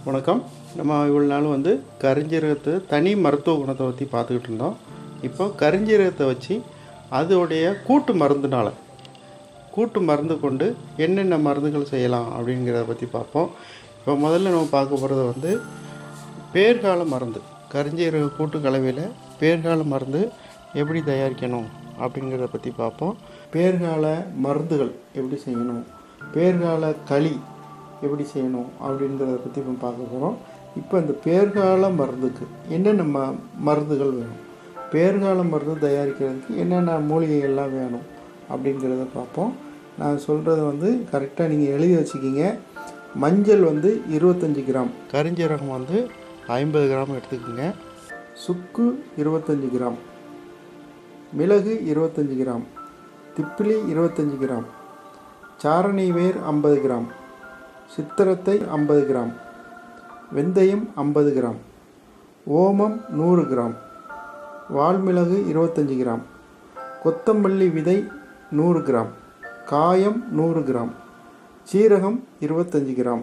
வணக்கம் நம்ம இவ்வளோ நாள் வந்து கரிஞ்சீரகத்தை தனி மருத்துவ குணத்தை பற்றி பார்த்துக்கிட்டு இருந்தோம் இப்போ கரிஞ்சீரகத்தை வச்சு அதோடைய கூட்டு மருந்துனால கூட்டு மருந்து கொண்டு என்னென்ன மருந்துகள் செய்யலாம் அப்படிங்கிறத பற்றி பார்ப்போம் இப்போ முதல்ல நம்ம பார்க்க போகிறது வந்து பேர்கால மருந்து கரிஞ்சீரக கூட்டு கலவையில் பேர்கால மருந்து எப்படி தயாரிக்கணும் அப்படிங்கிறத பற்றி பார்ப்போம் பேர்கால மருந்துகள் எப்படி செய்யணும் பேர்கால களி எப்படி செய்யணும் அப்படிங்கிறத பற்றி இப்போ பார்க்க போகிறோம் இப்போ இந்த பேர்கால மருந்துக்கு என்னென்ன ம மருந்துகள் வேணும் பேர்கால மருந்து தயாரிக்கிறதுக்கு என்னென்ன மூலிகைகள்லாம் வேணும் அப்படிங்கிறத பார்ப்போம் நான் சொல்கிறது வந்து கரெக்டாக நீங்கள் எழுதி வச்சுக்கிங்க மஞ்சள் வந்து இருபத்தஞ்சி கிராம் கரிஞ்சீரகம் வந்து ஐம்பது கிராம் எடுத்துக்கோங்க சுக்கு இருபத்தஞ்சி கிராம் மிளகு இருபத்தஞ்சி கிராம் திப்பிலி இருபத்தஞ்சி கிராம் சாரணி வேர் ஐம்பது கிராம் சித்திரத்தை ஐம்பது கிராம் வெந்தயம் ஐம்பது கிராம் ஓமம் நூறு கிராம் வால்மிளகு இருபத்தஞ்சி கிராம் கொத்தமல்லி விதை நூறு கிராம் காயம் நூறு கிராம் சீரகம் இருபத்தஞ்சி கிராம்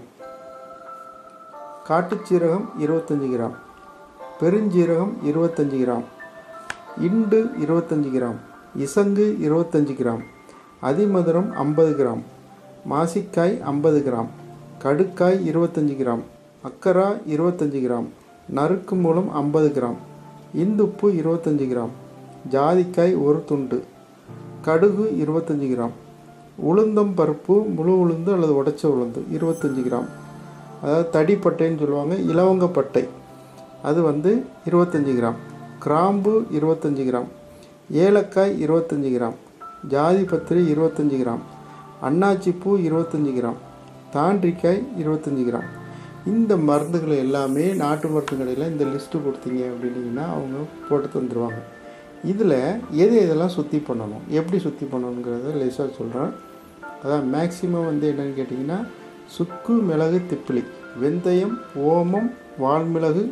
காட்டுச் சீரகம் இருபத்தஞ்சி கிராம் பெருஞ்சீரகம் இருபத்தஞ்சி கிராம் இண்டு இருபத்தஞ்சி கிராம் இசங்கு இருபத்தஞ்சி கிராம் அதிமதுரம் ஐம்பது கிராம் மாசிக்காய் ஐம்பது கிராம் கடுக்காய் இருபத்தஞ்சி கிராம் அக்கரா இருபத்தஞ்சி கிராம் நறுக்கு மூலம் ஐம்பது கிராம் இந்துப்பு இருபத்தஞ்சி கிராம் ஜாதிக்காய் ஒரு துண்டு கடுகு இருபத்தஞ்சி கிராம் உளுந்தம் பருப்பு முழு உளுந்து அல்லது உடைச்ச உளுந்து இருபத்தஞ்சி கிராம் அதாவது தடிப்பட்டைன்னு சொல்லுவாங்க இலவங்கப்பட்டை அது வந்து இருபத்தஞ்சி கிராம் கிராம்பு இருபத்தஞ்சி கிராம் ஏலக்காய் இருபத்தஞ்சி கிராம் ஜாதி பத்திரி இருபத்தஞ்சி கிராம் அன்னாச்சி பூ இருபத்தஞ்சி கிராம் தாண்டிக்காய் இருபத்தஞ்சி கிராம் இந்த மருந்துகளை எல்லாமே நாட்டு மருந்து கடையில் இந்த லிஸ்ட்டு கொடுத்தீங்க அப்படின்னீங்கன்னா அவங்க போட்டு தந்துடுவாங்க இதில் எது எதெல்லாம் சுத்தி பண்ணணும் எப்படி சுத்தி பண்ணணுங்கிறத லேசாக சொல்கிறேன் அதான் மேக்சிமம் வந்து என்னென்னு கேட்டிங்கன்னா சுக்கு மிளகு திப்பிலி வெந்தயம் ஓமம் வால்மிளகு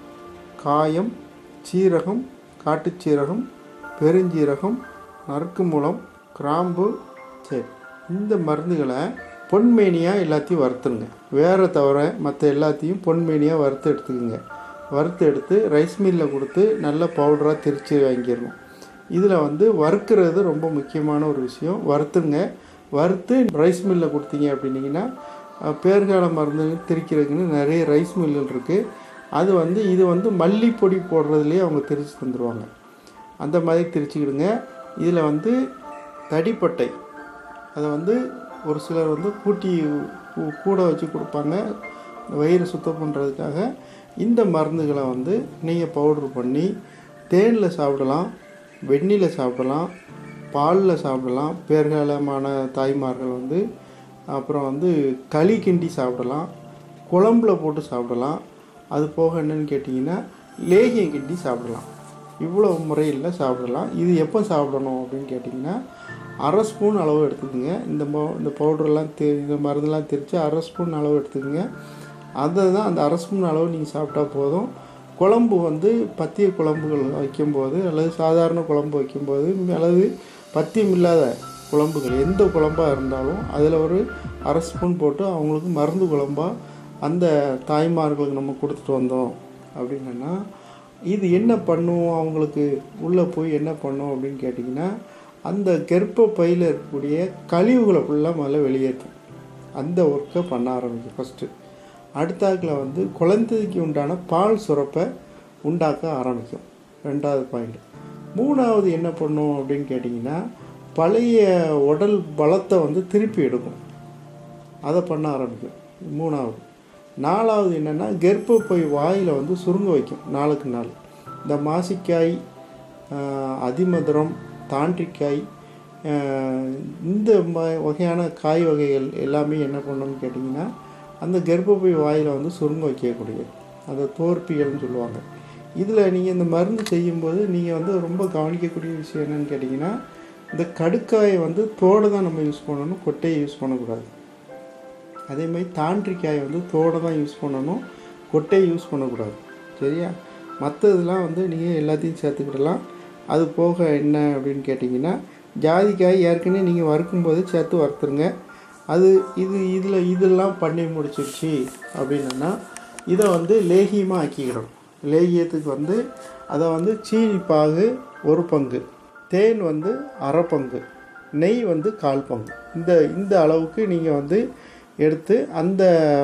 காயம் சீரகம் காட்டுச்சீரகம் பெருஞ்சீரகம் நறுக்கு மூலம் கிராம்பு சரி இந்த மருந்துகளை பொன்மேனியாக எல்லாத்தையும் வறுத்துருங்க வேறு தவிர மற்ற எல்லாத்தையும் பொன்மேனியாக வறுத்து எடுத்துக்கோங்க வறுத்து எடுத்து ரைஸ் மில்லில் கொடுத்து நல்ல பவுடராக திரித்து வாங்கிடணும் இதில் வந்து வறுக்கிறது ரொம்ப முக்கியமான ஒரு விஷயம் வறுத்துங்க வறுத்து ரைஸ் மில்லில் கொடுத்தீங்க அப்படின்னீங்கன்னா அஹ், பேர்கால மருந்து திரிக்கிறதுக்குன்னு நிறைய ரைஸ் மில்லுகள் இருக்குது அது வந்து இது வந்து மல்லிப்பொடி போடுறதுலேயே அவங்க திரித்து தந்துடுவாங்க அந்த மாதிரி திரிச்சுக்கிடுங்க இதில் வந்து தடிப்பட்டை அதை வந்து ஒரு சிலர் வந்து கூட்டி கூ- கூட வச்சு கொடுப்பாங்க வயிறு சுத்தம் பண்ணுறதுக்காக இந்த மருந்துகளை வந்து நீங்கள் பவுட்ரு பண்ணி தேனில் சாப்பிடலாம் வெந்நில சாப்பிடலாம் பாலில் சாப்பிடலாம் பேர்காலமான தாய்மார்கள் வந்து அப்புறம் வந்து களி கிண்டி சாப்பிடலாம் குழம்புல போட்டு சாப்பிடலாம் அது போக என்னன்னு கேட்டிங்கன்னா லேகியம் கிண்டி சாப்பிடலாம் இவ்வளோ முறையில் சாப்பிடலாம் இது எப்போ சாப்பிடணும் அப்படின்னு கேட்டிங்கன்னா அரை ஸ்பூன் அளவு எடுத்துக்கோங்க இந்த மோ இந்த பவுடரெல்லாம் தி இந்த மருந்தெல்லாம் திரித்து அரை ஸ்பூன் அளவு எடுத்துக்கோங்க அதை தான் அந்த அரை ஸ்பூன் அளவு நீங்கள் சாப்பிட்டா போதும் குழம்பு வந்து பத்திய குழம்புகள் வைக்கும்போது அல்லது சாதாரண குழம்பு வைக்கும்போது அல்லது பத்தியம் இல்லாத குழம்புகள் எந்த குழம்பாக இருந்தாலும் அதில் ஒரு அரை ஸ்பூன் போட்டு அவங்களுக்கு மருந்து குழம்பா அந்த தாய்மார்களுக்கு நம்ம கொடுத்துட்டு வந்தோம் அப்படின்னா இது என்ன பண்ணும் அவங்களுக்கு உள்ளே போய் என்ன பண்ணும் அப்படின்னு கேட்டிங்கன்னா அந்த கர்ப்ப பையில் இருக்கக்கூடிய கழிவுகளை ஃபுல்லாக முதல்ல வெளியேற்றும் அந்த ஒர்க்கை பண்ண ஆரம்பிக்கும் ஃபஸ்ட்டு அடுத்தாக்கில் வந்து குழந்தைக்கு உண்டான பால் சுரப்பை உண்டாக்க ஆரம்பிக்கும் ரெண்டாவது பாயிண்ட் மூணாவது என்ன பண்ணும் அப்படின்னு கேட்டிங்கன்னா பழைய உடல் பலத்தை வந்து திருப்பி எடுக்கும் அதை பண்ண ஆரம்பிக்கும் மூணாவது நாலாவது என்னென்னா கர்ப்பப்பை வாயில் வந்து சுருங்க வைக்கும் நாளுக்கு நாள் இந்த மாசிக்காய் ஆஹ், அதிமதுரம் தாண்டிக்காய் ஆஹ், இந்த ம- வகையான காய் வகைகள் எல்லாமே என்ன பண்ணணும்னு கேட்டிங்கன்னா அந்த கர்ப்பப்பை வாயில் வந்து சுருங்க வைக்கக்கூடியது அந்த தோற்பிகள்னு சொல்லுவாங்க இதில் நீங்கள் இந்த மருந்து செய்யும்போது நீங்கள் வந்து ரொம்ப கவனிக்கக்கூடிய விஷயம் என்னன்னு கேட்டிங்கன்னா இந்த கடுக்காயை வந்து தோடு தான் நம்ம யூஸ் பண்ணணும் கொட்டையை யூஸ் பண்ணக்கூடாது அதே மாதிரி தாண்டிக்காயை வந்து தோடை தான் யூஸ் பண்ணணும் கொட்டையை யூஸ் பண்ணக்கூடாது சரியா மற்றதெல்லாம் வந்து நீங்கள் எல்லாத்தையும் சேர்த்துக்கிடலாம் அது போக என்ன அப்படின்னு கேட்டிங்கன்னா ஜாதிக்காய் ஏற்கனவே நீங்கள் வறுக்கும்போது சேர்த்து வறுத்துருங்க அது இது இதில் இதெல்லாம் பண்ணி முடிச்சிருச்சு அப்படின்னா இதை வந்து லேகியமாக ஆக்கிக்கிடணும் லேகியத்துக்கு வந்து அதை வந்து சீனி பாகு ஒரு பங்கு தேன் வந்து அரை பங்கு நெய் வந்து கால் பங்கு இந்த இந்த அளவுக்கு நீங்கள் வந்து எடுத்து அந்த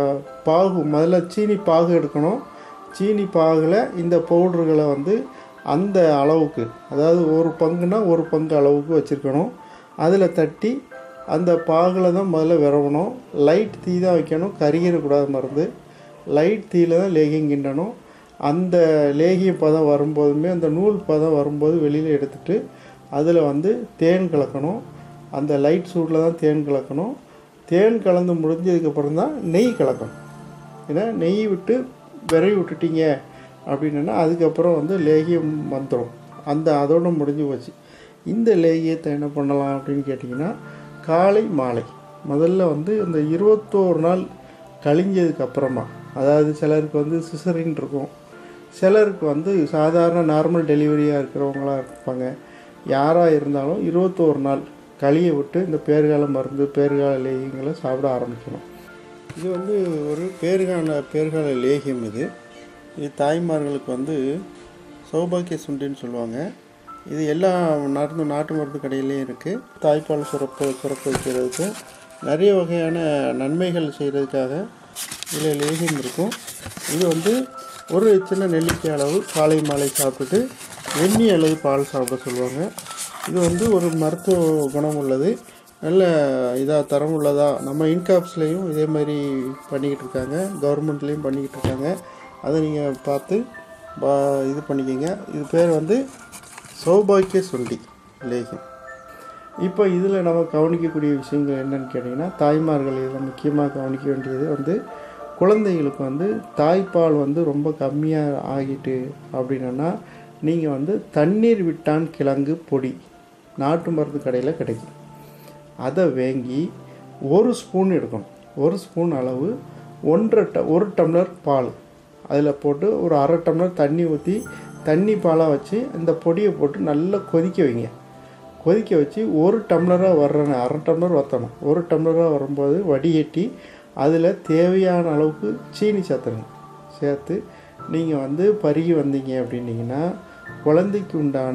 பாகு முதல்ல சீனி பாகு எடுக்கணும் சீனி பாகில் இந்த பவுடர்களை வந்து அந்த அளவுக்கு அதாவது ஒரு பங்குனா ஒரு பங்கு அளவுக்கு வச்சுருக்கணும் அதில் தட்டி அந்த பாகில் தான் முதல்ல விரவணும் லைட் தீ தான் வைக்கணும் கருகிடக்கூடாது மருந்து லைட் தீயில் தான் லேகியம் கிண்டணும் அந்த லேகிய பதம் வரும்போதுமே அந்த நூல் பதம் வரும்போது வெளியில் எடுத்துட்டு அதில் வந்து தேன் கலக்கணும் அந்த லைட் சூட்டில் தான் தேன் கலக்கணும் தேன் கலந்து முடிஞ்சதுக்கப்புறம் தான் நெய் கலக்கணும் ஏன்னா நெய் விட்டு விரவி விட்டுட்டீங்க அப்படின்னா அதுக்கப்புறம் வந்து லேகியம் வந்துடும் அந்த அதோட முடிஞ்சு போச்சு இந்த லேகியத்தை என்ன பண்ணலாம் அப்படின்னு கேட்டிங்கன்னா காலை மாலை முதல்ல வந்து இந்த இருபத்தோரு நாள் கழிஞ்சதுக்கு அப்புறமா அதாவது சிலருக்கு வந்து சிசரின் இருக்கும் சிலருக்கு வந்து சாதாரண நார்மல் டெலிவரியாக இருக்கிறவங்களா இருப்பாங்க யாராக இருந்தாலும் இருபத்தோரு நாள் கழிய விட்டு இந்த பேறுகால மருந்து பேறுகால லேகியங்களை சாப்பிட ஆரம்பிக்கணும் இது வந்து ஒரு பேறுகால பேறுகால லேகியம் இது இது தாய்மார்களுக்கு வந்து சௌபாக்கிய சுண்டின்னு சொல்லுவாங்க இது எல்லா மருந்து நாட்டு மருந்து கடையிலையும் இருக்குது தாய்ப்பால் சுரப்பு சுரக்க வைக்கிறதுக்கு நிறைய வகையான நன்மைகள் செய்கிறதுக்காக இதில் லேகியம் இருக்கும் இது வந்து ஒரு சின்ன நெல்லிக்காய் அளவு காலை மாலை சாப்பிட்டுட்டு வெந்நீர் அல்லது பால் சாப்பிட சொல்லுவாங்க இது வந்து ஒரு மருத்துவ குணம் உள்ளது நல்ல இதாக தரம் உள்ளதா நம்ம இன்காப்ஸ்லேயும் இதே மாதிரி பண்ணிக்கிட்டு இருக்காங்க கவர்மெண்ட்லேயும் பண்ணிக்கிட்டு இருக்காங்க அதை நீங்கள் பார்த்து பா இது பண்ணிக்கோங்க இது பேர் வந்து சௌபாக்கிய சுண்டி லேகியம் இப்போ இதில் நம்ம கவனிக்கக்கூடிய விஷயங்கள் என்னன்னு கேட்டிங்கன்னா தாய்மார்கள் இதில் முக்கியமாக கவனிக்க வேண்டியது வந்து குழந்தைகளுக்கு வந்து தாய்ப்பால் வந்து ரொம்ப கம்மியாக ஆகிட்டு அப்படின்னா நீங்கள் வந்து தண்ணீர் விட்டான் கிழங்கு பொடி நாட்டு மருந்து கடையில் கிடைக்கும் அதை வாங்கி ஒரு ஸ்பூன் எடுக்கணும் ஒரு ஸ்பூன் அளவு ஒன்றரை ட ஒரு டம்ளர் பால் அதில் போட்டு ஒரு அரை டம்ளர் தண்ணி ஊற்றி தண்ணி பாலாக வச்சு இந்த பொடியை போட்டு நல்லா கொதிக்க வைங்க கொதிக்க வச்சு ஒரு டம்ளராக வர்ற அரை டம்ளர் வற்றணும் ஒரு டம்ளராக வரும்போது வடிகட்டி அதில் தேவையான அளவுக்கு சீனி சேர்த்துருங்க சேர்த்து நீங்கள் வந்து பருகி வந்தீங்க அப்படின்னீங்கன்னா குழந்தைக்கு உண்டான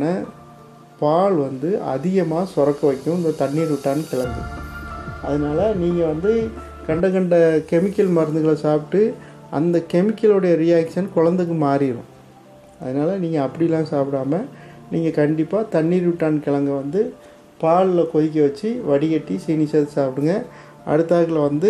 பால் வந்து அதிகமாக சுரக்க வைக்கும் இந்த தண்ணீர் விட்டான்னு கிழங்கு அதனால் நீங்கள் வந்து கண்ட கண்ட கெமிக்கல் மருந்துகளை சாப்பிட்டு அந்த கெமிக்கலோடைய ரியாக்ஷன் குழந்தைக்கு மாறிடும் அதனால் நீங்கள் அப்படிலாம் சாப்பிடாம நீங்கள் கண்டிப்பாக தண்ணீர் விட்டான் கிழங்க வந்து பாலில் கொதிக்க வச்சு வடிகட்டி சீனி சேர்த்து சாப்பிடுங்க அடுத்தாக்கில் வந்து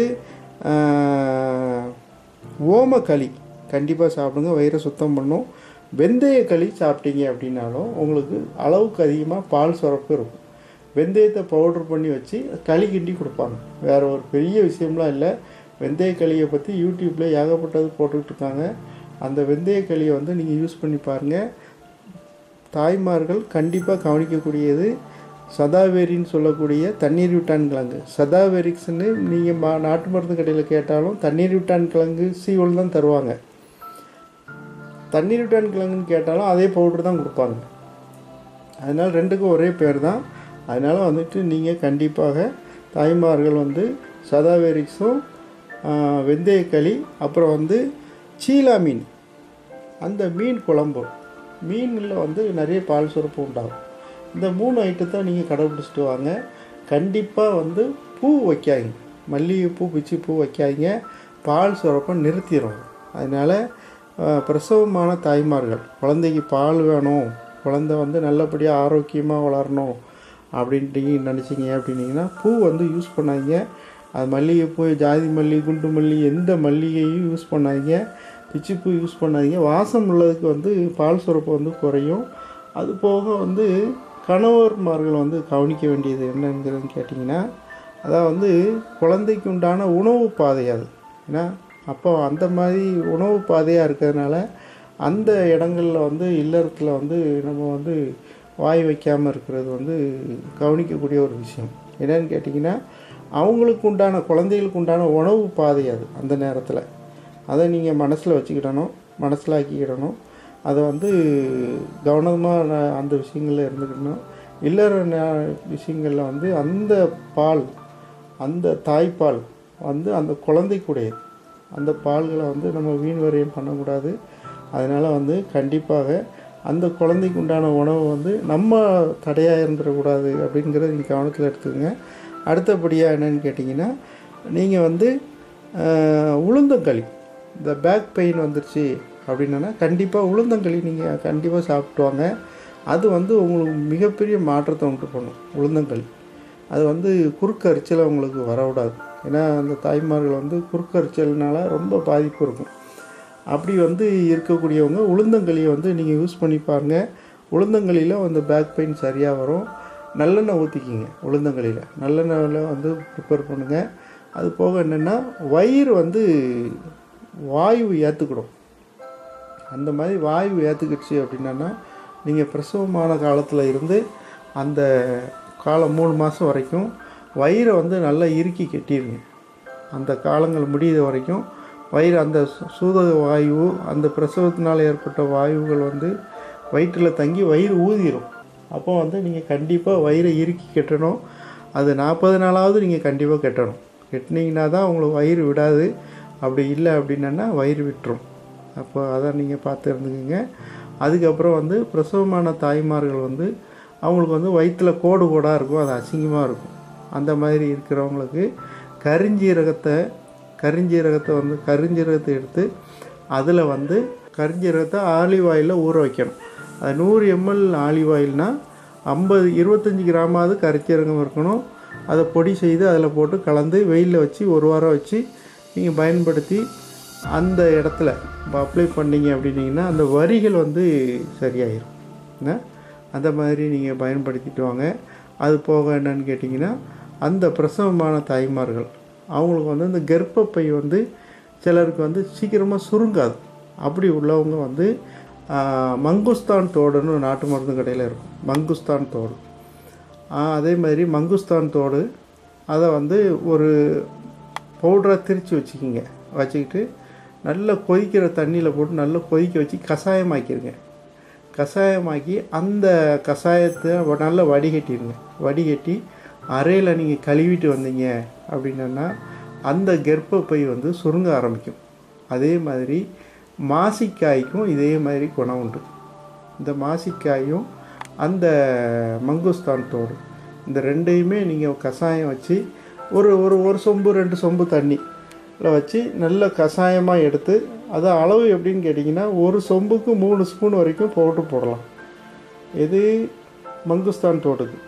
ஆஹ், ஓமக்களி கண்டிப்பாக சாப்பிடுங்க வயிறை சுத்தம் பண்ணும் வெந்தய களி சாப்பிட்டீங்க அப்படின்னாலும் உங்களுக்கு அளவுக்கு அதிகமாக பால் சுரப்பு இருக்கும் வெந்தயத்தை பவுடர் பண்ணி வச்சு களி கிண்டி கொடுப்பாங்க வேறு ஒரு பெரிய விஷயம்லாம் இல்லை வெந்தய களியை பற்றி யூடியூப்பில் ஏகப்பட்டது போட்டுக்கிட்டு இருக்காங்க அந்த வெந்தய களியை வந்து நீங்கள் யூஸ் பண்ணி பாருங்கள் தாய்மார்கள் கண்டிப்பாக கவனிக்கக்கூடியது சதாவேரின்னு சொல்லக்கூடிய தண்ணீர் விட்டான் கிழங்கு சதாவேரிக்ஸ்னு நீங்கள் மா நாட்டு மருந்து கடையில் கேட்டாலும் தண்ணீர் விட்டான் கிழங்கு சீவல் தான் தருவாங்க தண்ணீர் விட்டான் கிழங்குன்னு கேட்டாலும் அதே பவுடர் தான் கொடுப்பாங்க அதனால் ரெண்டுக்கும் ஒரே பேர் தான் அதனால் வந்துட்டு நீங்கள் கண்டிப்பாக தாய்மார்கள் வந்து சதாவேரிக்ஸும் வெந்தயக்களி அப்புறம் வந்து சீலா மீன் அந்த மீன் குழம்பு மீனில் வந்து நிறைய பால் சுரப்பு உண்டாகும் இந்த மூணு ஐட்டத்தை நீங்கள் கடைப்பிடிச்சிட்டு வாங்க கண்டிப்பாக வந்து பூ வைக்காதீங்க மல்லிகைப்பூ பிச்சி பூ வைக்காதீங்க பால் சுரப்பை நிறுத்திடும் அதனால் அஹ், பிரசவமான தாய்மார்கள் குழந்தைக்கு பால் வேணும் குழந்தை வந்து நல்லபடியாக ஆரோக்கியமாக வளரணும் அப்படின்ட்டு நினச்சிங்க அப்படின்னீங்கன்னா பூ வந்து யூஸ் பண்ணாதீங்க அது மல்லிகைப்பூ ஜாதி மல்லி குண்டு மல்லி எந்த மல்லிகையும் யூஸ் பண்ணாதீங்க பிச்சிப்பூ யூஸ் பண்ணாதீங்க வாசம் உள்ளதுக்கு வந்து பால் சுரப்பு வந்து குறையும் அது போக வந்து கணவர்மார்கள் வந்து கவனிக்க வேண்டியது என்னங்கிறதுன்னு கேட்டிங்கன்னா அதான் வந்து குழந்தைக்கு உண்டான உணவு பாதை அது ஏன்னா அப்போ அந்த மாதிரி உணவு பாதையாக இருக்கிறதுனால அந்த இடங்களில் வந்து இல்லறத்தில் வந்து நம்ம வந்து வாய் வைக்காமல் இருக்கிறது வந்து கவனிக்கக்கூடிய ஒரு விஷயம் என்னன்னு கேட்டிங்கன்னா அவங்களுக்கு உண்டான குழந்தைகளுக்கு உண்டான உணவு பாதை அது அந்த நேரத்தில் அதை நீங்கள் மனசில் வச்சுக்கிடணும் மனசில் ஆக்கிக்கிடணும் அதை வந்து கவனமாக அந்த விஷயங்களில் இருந்துக்கணும் இல்லற நே- விஷயங்களில் வந்து அந்த பால் அந்த தாய்ப்பால் வந்து அந்த குழந்தைக்குடையது அந்த பால்களை வந்து நம்ம வீண் வரையும் பண்ணக்கூடாது அதனால் வந்து கண்டிப்பாக அந்த குழந்தைக்கு உண்டான உணவு வந்து நம்ம தடையாக இருந்துடக்கூடாது அப்படிங்கிறத நீங்கள் கவனத்தில் எடுத்துக்கோங்க அடுத்தபடியாக என்னன்னு கேட்டிங்கன்னா நீங்கள் வந்து ஆஹ், உளுந்தங்களி இந்த பேக் பெயின் வந்துருச்சு அப்படின்னா கண்டிப்பாக உளுந்தங்களி நீங்கள் கண்டிப்பாக சாப்பிட்டு வாங்க அது வந்து உங்களுக்கு மிகப்பெரிய மாற்றத்தை உண்டு பண்ணும் உளுந்தங்களி அது வந்து குறுக்கரிச்சலை உங்களுக்கு வரவிடாது ஏன்னா அந்த தாய்மார்கள் வந்து குறுக்கரிச்சல்னால ரொம்ப பாதிப்பு இருக்கும் அப்படி வந்து இருக்கக்கூடியவங்க உளுந்தங்களியை வந்து நீங்கள் யூஸ் பண்ணி பாருங்கள் உளுந்தங்களியில் அந்த பேக் பெயின் சரியாக வரும் நல்லெண்ணெய் ஊற்றிக்கிங்க உளுந்தங்களியில் நல்லெண்ணெயில் வந்து ப்ரிப்பேர் பண்ணுங்கள் அது போக என்னென்னா வயிறு வந்து வாயு ஏற்றுக்கிடும் அந்த மாதிரி வாயு ஏற்றுக்கிடுச்சு அப்படின்னா நீங்கள் பிரசவமான காலத்தில் இருந்து அந்த காலம் மூணு மாதம் வரைக்கும் வயிறை வந்து நல்லா இறுக்கி கட்டிடுங்க அந்த காலங்கள் முடியிற வரைக்கும் வயிறு அந்த சு- சூதக வாயு அந்த பிரசவத்தினால் ஏற்பட்ட வாயுகள் வந்து வயிற்றில் தங்கி வயிறு ஊதிரும் அப்போ வந்து நீங்கள் கண்டிப்பாக வயிறை இறுக்கி கட்டணும் அது நாற்பது நாளாவது நீங்கள் கண்டிப்பாக கட்டணும் கட்டினீங்கன்னா தான் உங்களுக்கு வயிறு விடாது அப்படி இல்லை அப்படின்னா வயிறு விட்டுரும் அப்போ அதை நீங்கள் பார்த்து இருந்துக்குங்க அதுக்கப்புறம் வந்து பிரசவமான தாய்மார்கள் வந்து அவங்களுக்கு வந்து வயிற்றில் கோடு கோடாக இருக்கும் அது அசிங்கமாக இருக்கும் அந்த மாதிரி இருக்கிறவங்களுக்கு கரிஞ்சீரகத்தை கரிஞ்சீரகத்தை வந்து கரிஞ்சீரகத்தை எடுத்து அதில் வந்து கரிஞ்சீரகத்தை ஆலிவ் ஆயிலில் ஊற வைக்கணும் அது நூறு எம்எல் ஆலிவ் ஆயில்னால் ஐம்பது இருபத்தஞ்சி கிராமாவது கரிஞ்சீரகம் இருக்கணும் அதை பொடி செய்து அதில் போட்டு கலந்து வெயிலில் வச்சு ஒரு வாரம் வச்சு நீங்கள் பயன்படுத்தி அந்த இடத்துல அப்ளை பண்ணீங்க அப்படின்னீங்கன்னா அந்த வரிகள் வந்து சரியாயிரும் என்ன அந்த மாதிரி நீங்கள் பயன்படுத்திட்டு வாங்க அது போக என்னன்னு கேட்டிங்கன்னா அந்த பிரசவமான தாய்மார்கள் அவங்களுக்கு வந்து இந்த கர்ப்பப்பை வந்து சிலருக்கு வந்து சீக்கிரமாக சுருங்காது அப்படி உள்ளவங்க வந்து ஆஹ், மங்குஸ்தான் தோடுன்னு நாட்டு மருந்து கடையில் இருக்கும் மங்குஸ்தான் தோடு ஆஹ், அதே மாதிரி மங்குஸ்தான் தோடு அதை வந்து ஒரு பவுடராக திரித்து வச்சுக்கிங்க வச்சுக்கிட்டு நல்லா கொதிக்கிற தண்ணியில் போட்டு நல்லா கொதிக்க வச்சு கஷாயமாக்கிருங்க கஷாயமாக்கி அந்த கஷாயத்தை வ- நல்லா வடிகட்டிடுங்க வடிகட்டி அறையில் நீங்கள் கழுவிட்டு வந்தீங்க அப்படின்னா அந்த கர்ப்பப்பை வந்து சுருங்க ஆரம்பிக்கும் அதே மாதிரி மாசிக்காய்க்கும் இதே மாதிரி குணம் உண்டு இந்த மாசிக்காயும் அந்த மங்குஸ்தான் தோடு இந்த ரெண்டையுமே நீங்கள் கஷாயம் வச்சு ஒரு ஒரு ஒரு சொம்பு ரெண்டு சொம்பு தண்ணியில் வச்சு நல்ல கஷாயமாக எடுத்து அது அளவு எப்படின்னு கேட்டிங்கன்னா ஒரு சொம்புக்கு மூணு ஸ்பூன் வரைக்கும் போட்டு போடலாம் இது மங்குஸ்தான் தோடுக்கு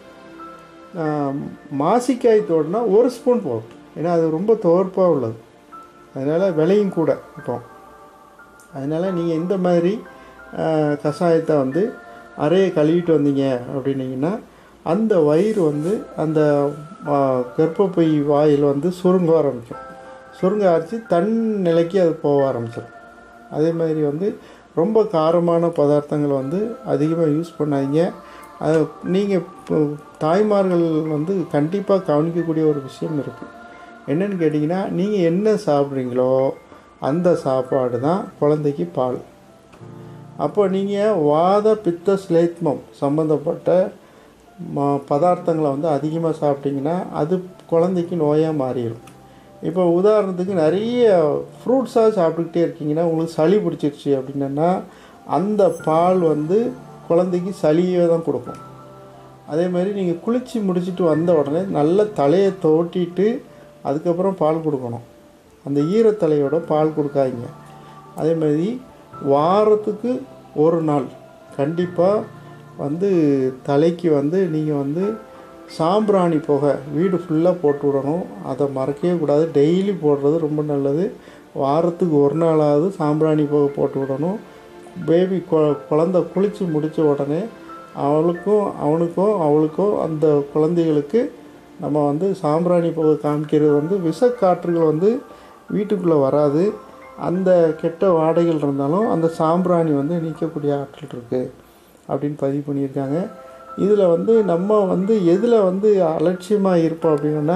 ஆஹ், மாசிக்காய் தோடுனா ஒரு ஸ்பூன் போதும் ஏன்னா அது ரொம்ப துவர்ப்பாக உள்ளது அதனால் விலையும் கூட இப்போ அதனால் நீங்கள் இந்த மாதிரி ஆஹ், கஷாயத்தை வந்து அறையை கழுவிட்டு வந்தீங்க அப்படின்னீங்கன்னா அந்த வயிறு வந்து அந்த ஆஹ், கர்ப்பப்பை வாயில் வந்து சுருங்க ஆரம்பிக்கும் சுருங்க ஆரம்பித்து தன் நிலைக்கு அது போக ஆரம்பிச்சிடும் அதே மாதிரி வந்து ரொம்ப காரமான பதார்த்தங்களை வந்து அதிகமாக யூஸ் பண்ணாதீங்க அது நீங்கள் இப்போ தாய்மார்கள் வந்து கண்டிப்பாக கவனிக்கக்கூடிய ஒரு விஷயம் இருக்குது என்னன்னு கேட்டிங்கன்னா நீங்கள் என்ன சாப்பிட்றீங்களோ அந்த சாப்பாடு தான் குழந்தைக்கு பால் அப்போ நீங்கள் வாத பித்த ஸ்லேத்மம் சம்மந்தப்பட்ட ம பதார்த்தங்களை வந்து அதிகமாக சாப்பிட்டீங்கன்னா அது குழந்தைக்கு நோயாக மாறிடும் இப்போ உதாரணத்துக்கு நிறைய ஃப்ரூட்ஸாக சாப்பிட்டுக்கிட்டே இருக்கீங்கன்னா உங்களுக்கு சளி பிடிச்சிருச்சு அப்படின்னா அந்த பால் வந்து குழந்தைக்கு சளியை தான் கொடுக்கும் அதே மாதிரி நீங்கள் குளித்து முடிச்சிட்டு வந்த உடனே நல்ல தலையை தோட்டிட்டு அதுக்கப்புறம் பால் கொடுக்கணும் அந்த ஈரத்தலையோட பால் கொடுக்காதீங்க அதே மாதிரி வாரத்துக்கு ஒரு நாள் கண்டிப்பாக வந்து தலைக்கு வந்து நீங்கள் வந்து சாம்பிராணி புகை வீடு ஃபுல்லாக போட்டு விடணும் அதை மறக்கவே கூடாது டெய்லி போடுறது ரொம்ப நல்லது வாரத்துக்கு ஒரு நாளாவது சாம்பிராணி புகை போட்டு விடணும் பேபி கொ குழந்த குளித்து முடித்த உடனே அவளுக்கும் அவனுக்கும் அவளுக்கும் அந்த குழந்தைகளுக்கு நம்ம வந்து சாம்பிராணி புகை காமிக்கிறது வந்து விஷக்காற்றுகள் வந்து வீட்டுக்குள்ளே வராது அந்த கெட்ட வாடைகள் இருந்தாலும் அந்த சாம்பிராணி வந்து நீக்கக்கூடிய ஆற்றல் இருக்குது அப்படின்னு பதிவு பண்ணியிருக்காங்க இதில் வந்து நம்ம வந்து எதில் வந்து அலட்சியமாக இருப்போம் அப்படின்னா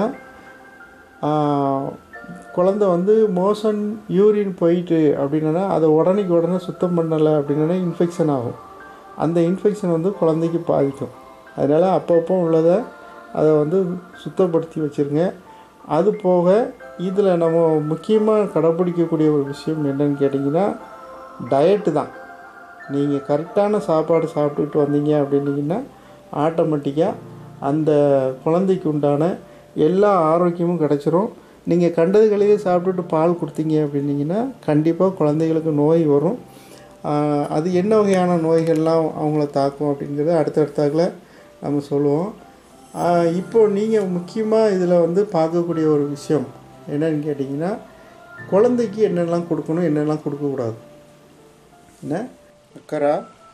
ஆஹ், குழந்தை வந்து மோஷன் யூரின் போயிட்டு அப்படின்னா அதை உடனேக்கு உடனே சுத்தம் பண்ணலை அப்படின்னா இன்ஃபெக்ஷன் ஆகும் அந்த இன்ஃபெக்ஷன் வந்து குழந்தைக்கு பாதிக்கும் அதனால் அப்பப்போ உள்ளதை அதை வந்து சுத்தப்படுத்தி வச்சுருங்க அது போக இதில் நம்ம முக்கியமாக கடைப்பிடிக்கக்கூடிய ஒரு விஷயம் என்னன்னு கேட்டிங்கன்னா டயட்டு தான் நீங்கள் கரெக்டான சாப்பாடு சாப்பிட்டுட்டு வந்தீங்க அப்படின்னீங்கன்னா ஆட்டோமேட்டிக்காக அந்த குழந்தைக்கு உண்டான எல்லா ஆரோக்கியமும் கிடச்சிரும் நீங்கள் கண்டதுகளையே சாப்பிட்டுட்டு பால் கொடுத்தீங்க அப்படின்னீங்கன்னா கண்டிப்பாக குழந்தைகளுக்கு நோய் வரும் ஆஹ் அது என்ன வகையான நோய்கள்லாம் அவங்கள தாக்கும் அப்படிங்கிறத அடுத்தடுத்தாக்கில் நம்ம சொல்லுவோம் ஆஹ் இப்போ நீங்கள் முக்கியமாக இதில் வந்து பார்க்கக்கூடிய ஒரு விஷயம் என்னன்னு கேட்டிங்கன்னா குழந்தைக்கு என்னெல்லாம் கொடுக்கணும் என்னெல்லாம் கொடுக்கக்கூடாது என்ன அக்கரா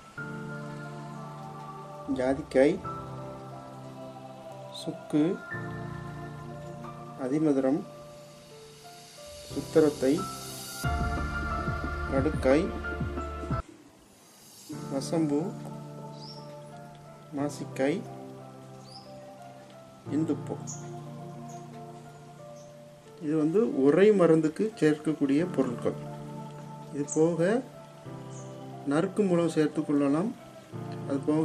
ஜாதிக்காய் சுக்கு அதிமதுரம் சுத்தரத்தை கடுக்காய் வசம்பு மாசிக்காய் இந்துப்பு இது வந்து உரை மருந்துக்கு சேர்க்கக்கூடிய பொருட்கள் இது போக நறுக்கு முளவு சேர்த்துக்கொள்ளலாம் அது போக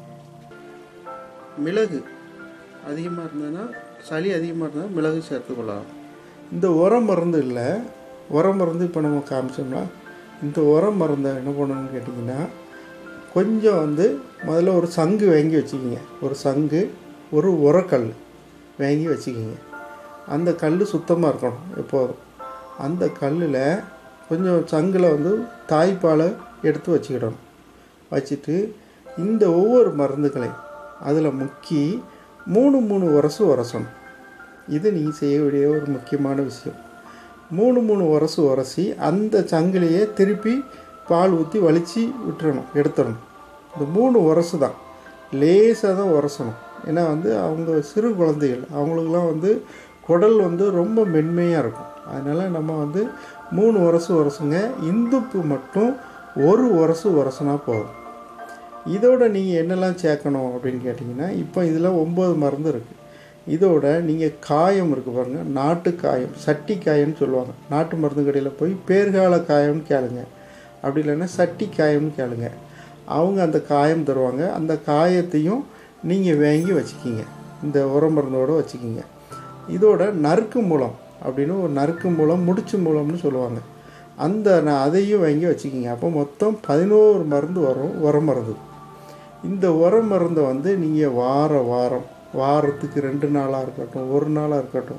மிளகு அதிகமாக இருந்ததுன்னா சளி அதிகமாக இருந்தால் மிளகு சேர்த்துக்கொள்ளலாம் இந்த உரம் மருந்து இல்லை உரம் மருந்து இப்போ நம்ம காமிச்சோம்னா இந்த உரம் மருந்தை என்ன பண்ணணும்னு கேட்டிங்கன்னா கொஞ்சம் வந்து முதல்ல ஒரு சங்கு வாங்கி வச்சுக்கிங்க ஒரு சங்கு ஒரு உரக்கல் வாங்கி வச்சுக்கிங்க அந்த கல் சுத்தமாக இருக்கணும் எப்போதும் அந்த கல்லில் கொஞ்சம் சங்கில் வந்து தாய்ப்பாலை எடுத்து வச்சுக்கிடணும் வச்சுட்டு இந்த ஒவ்வொரு மருந்துகளை அதில் முக்கி மூணு மூணு உரசு உரசணும் இது நீங்கள் செய்ய வேண்டிய ஒரு முக்கியமான விஷயம் மூணு மூணு உரசு உரசி அந்த சங்கிலியை திருப்பி பால் ஊற்றி வலித்து விட்டுறணும் எடுத்துடணும் இந்த மூணு உரசு தான் லேசாக தான் உரசணும் ஏன்னா வந்து அவங்க சிறு குழந்தைகள் அவங்களுக்குலாம் வந்து குடல் வந்து ரொம்ப மென்மையாக இருக்கும் அதனால் நம்ம வந்து மூணு உரசு உரசுங்க இந்துப்பு மட்டும் ஒரு உரசு உரசுனா போதும் இதோட நீங்கள் என்னெல்லாம் சேர்க்கணும் அப்படின்னு கேட்டிங்கன்னா இப்போ இதில் ஒம்பது மருந்து இருக்குது இதோட நீங்கள் காயம் இருக்குது பாருங்கள் நாட்டு காயம் சட்டி காயம்னு சொல்லுவாங்க நாட்டு மருந்து கடையில் போய் பேர்கால காயம்னு கேளுங்க அப்படி இல்லைன்னா சட்டி காயம்னு கேளுங்க அவங்க அந்த காயம் தருவாங்க அந்த காயத்தையும் நீங்கள் வாங்கி வச்சுக்கிங்க இந்த உர மருந்தோடு வச்சுக்கிங்க இதோட நறுக்கு மூலம் அப்படின்னு ஒரு நறுக்கு மூலம் முடிச்சு மூலம்னு சொல்லுவாங்க அந்த நான் அதையும் வாங்கி வச்சுக்கிங்க அப்போ மொத்தம் பதினோரு மருந்து வரும் உர மருந்து இந்த உர மருந்தை வந்து நீங்கள் வார வாரம் வாரத்துக்கு ரெண்டு நாளாக இருக்கட்டும் ஒரு நாளாக இருக்கட்டும்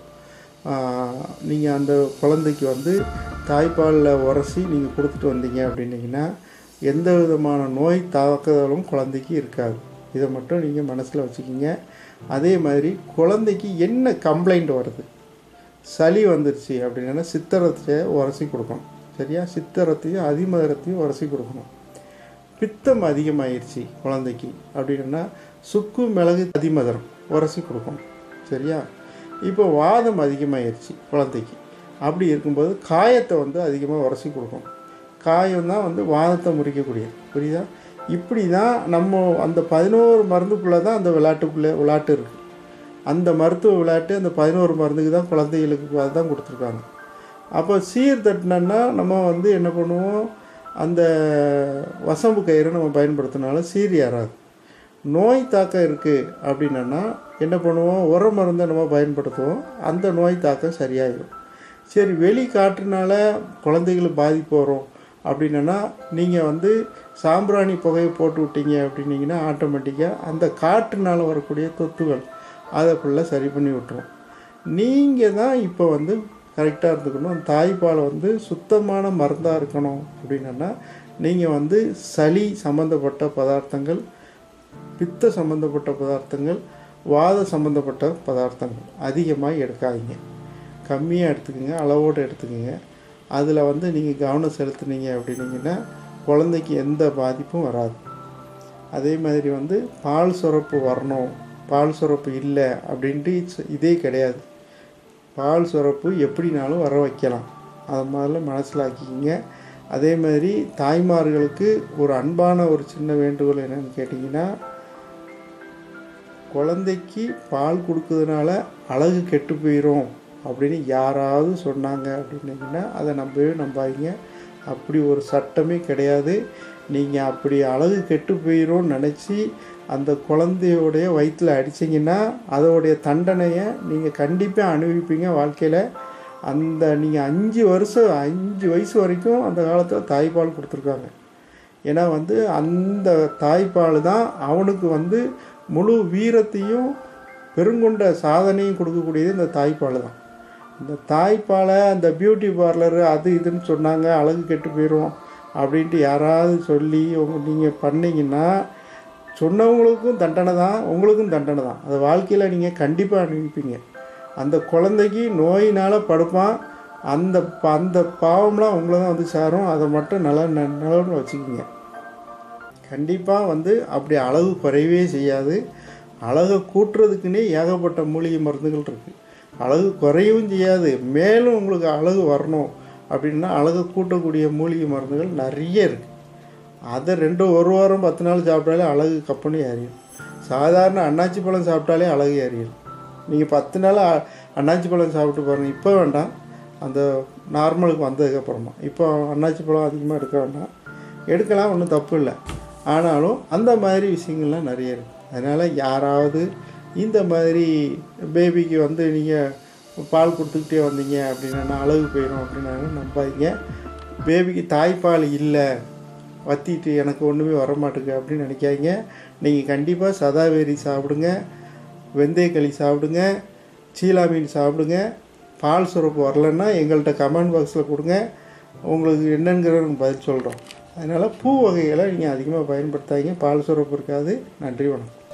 நீங்கள் அந்த குழந்தைக்கு வந்து தாய்ப்பாலில் உரசி நீங்கள் கொடுத்துட்டு வந்தீங்க அப்படின்னீங்கன்னா எந்த விதமான நோய் தாக்குதலும் குழந்தைக்கு இருக்காது இதை மட்டும் நீங்கள் மனசில் வச்சுக்கிங்க அதே மாதிரி குழந்தைக்கு என்ன கம்ப்ளைண்ட் வருது சளி வந்துருச்சு அப்படின்னா சித்திரத்தை உரசி கொடுக்கணும் சரியா சித்திரத்தையும் அதிமதுரத்தையும் உரசி கொடுக்கணும் பித்தம் அதிகமாயிருச்சு குழந்தைக்கு அப்படின்னா சுக்கு மிளகு அதிமதுரம் உரசி கொடுக்கணும் சரியா இப்போ வாதம் அதிகமாயிருச்சு குழந்தைக்கு அப்படி இருக்கும்போது காயத்தை வந்து அதிகமாக உரசி கொடுக்கணும் காயம் தான் வந்து வாதத்தை முறிக்கக்கூடியது புரியுதா இப்படி தான் நம்ம அந்த பதினோரு மருந்துக்குள்ளே தான் அந்த விளையாட்டுக்குள்ளே விளையாட்டு இருக்குது அந்த மருத்துவ விளையாட்டு அந்த பதினோரு மருந்துக்கு தான் குழந்தைகளுக்கு அதுதான் கொடுத்துருக்காங்க அப்போ சீர் தட்டினோன்னா நம்ம வந்து என்ன பண்ணுவோம் அந்த வசம்பு கயிறை நம்ம பயன்படுத்தினாலும் சீர் ஏறாது நோய் தாக்கம் இருக்குது அப்படின்னா என்ன பண்ணுவோம் உர மருந்தை நம்ம பயன்படுத்துவோம் அந்த நோய் தாக்கம் சரியாயிடும் சரி வெளி காற்றுனால குழந்தைகளுக்கு பாதிப்பு வரும் அப்படின்னா நீங்கள் வந்து சாம்பிராணி புகையை போட்டு விட்டீங்க அப்படின்னீங்கன்னா ஆட்டோமேட்டிக்காக அந்த காற்றுனால வரக்கூடிய தொத்துகள் அதை ஃபுல்லாக சரி பண்ணி விட்டுரும் நீங்கள் தான் இப்போ வந்து கரெக்டாக இருந்துக்கணும் தாய்ப்பால் வந்து சுத்தமான மருந்தாக இருக்கணும் அப்படின்னா நீங்கள் வந்து சளி சம்மந்தப்பட்ட பதார்த்தங்கள் பித்த சம்மந்தப்பட்ட பதார்த்தங்கள் வாத சம்மந்தப்பட்ட பதார்த்தங்கள் அதிகமாக எடுக்காதீங்க கம்மியாக எடுத்துக்கோங்க அளவோடு எடுத்துக்கோங்க அதில் வந்து நீங்கள் கவனம் செலுத்துனீங்க அப்படின்னீங்கன்னா குழந்தைக்கு எந்த பாதிப்பும் வராது அதே மாதிரி வந்து பால் சுரப்பு வரணும் பால் சுரப்பு இல்லை அப்படின்ட்டு இட்ஸ்- இதே கிடையாது பால் சுரப்பு எப்படினாலும் வர வைக்கலாம் அதை முதல்ல மனசில் ஆக்கிக்கிங்க அதே மாதிரி தாய்மார்களுக்கு ஒரு அன்பான ஒரு சின்ன வேண்டுகோள் என்னன்னு கேட்டிங்கன்னா குழந்தைக்கு பால் கொடுக்கறதுனால அழகு கெட்டு போயிடும் அப்படின்னு யாராவது சொன்னாங்க அப்படின்னீங்கன்னா அதை நம்பவே நம்பாதீங்க அப்படி ஒரு சட்டமே கிடையாது நீங்கள் அப்படி அழகு கெட்டு போயிடும்னு நினச்சி அந்த குழந்தையோடைய வயிற்றில் அடிச்சிங்கன்னா அதோடைய தண்டனையை நீங்கள் கண்டிப்பாக அனுபவிப்பீங்க வாழ்க்கையில் அந்த நீங்கள் அஞ்சு வருஷம் அஞ்சு வயசு வரைக்கும் அந்த காலத்தில் தாய்ப்பால் கொடுத்துருக்காங்க ஏன்னா வந்து அந்த தாய்ப்பால் தான் அவனுக்கு வந்து முழு வீரத்தையும் பெருங்கொண்ட சாதனையும் கொடுக்கக்கூடியது இந்த தாய்ப்பால் தான் இந்த தாய்ப்பாலை அந்த பியூட்டி பார்லரு அது இதுன்னு சொன்னாங்க அழகு கெட்டு போயிடும் அப்படின்ட்டு யாராவது சொல்லி உங்க நீங்கள் பண்ணீங்கன்னா சொன்னவங்களுக்கும் தண்டனை தான் உங்களுக்கும் தண்டனை தான் அது வாழ்க்கையில் நீங்கள் கண்டிப்பாக அனுப்பிப்பீங்க அந்த குழந்தைக்கு நோயினால் படுப்பான் அந்த ப- அந்த பாவம்லாம் உங்களை தான் வந்து சேரும் அதை மட்டும் நல்லா நிலவுன்னு வச்சுக்கிங்க கண்டிப்பாக வந்து அப்படி அளவு குறையவே செய்யாது அழகை கூட்டுறதுக்குன்னே ஏகப்பட்ட மூலிகை மருந்துகள் இருக்குது அழகு குறையவும் செய்யாது மேலும் உங்களுக்கு அழகு வரணும் அப்படின்னா அழகை கூட்டக்கூடிய மூலிகை மருந்துகள் நிறைய இருக்குது அதை ரெண்டு ஒரு வாரம் பத்து நாள் சாப்பிட்டாலே அழகு கப்பனு ஏறிடும் சாதாரண அன்னாச்சி பழம் சாப்பிட்டாலே அழகு ஏறிடும் நீங்கள் பத்து நாள் அ- அன்னாச்சி பழம் சாப்பிட்டு பாருங்கள் இப்போ வேண்டாம் அந்த நார்மலுக்கு வந்ததுக்கப்புறமா இப்போ அன்னாச்சி பழம் அதிகமாக எடுக்க வேண்டாம் எடுக்கலாம் ஒன்றும் தப்பு இல்லை ஆனாலும் அந்த மாதிரி விஷயங்கள்லாம் நிறைய இருக்குது அதனால் யாராவது இந்த மாதிரி பேபிக்கு வந்து நீங்கள் பால் கொடுத்துக்கிட்டே வந்தீங்க அப்படின்னா அழகு போயிடும் அப்படின்னாங்க நம்பாதீங்க பேபிக்கு தாய்ப்பால் இல்லை வத்திட்டு எனக்கு ஒன்றுமே வர மாட்டேங்குது அப்படின்னு நினைக்காதீங்க நீங்கள் கண்டிப்பாக சதாவேரி சாப்பிடுங்க வெந்தயக்களி சாப்பிடுங்க சீலா மீன் சாப்பிடுங்க பால் சுரப்பு வரலன்னா எங்கள்கிட்ட கமெண்ட் பாக்ஸில் கொடுங்க உங்களுக்கு என்னங்கிறத பதில் சொல்கிறோம் அதனால் பூ வகைகளை நீங்கள் அதிகமாக பயன்படுத்தாதீங்க பால் சுரப்பு இருக்காது நன்றி வணக்கம்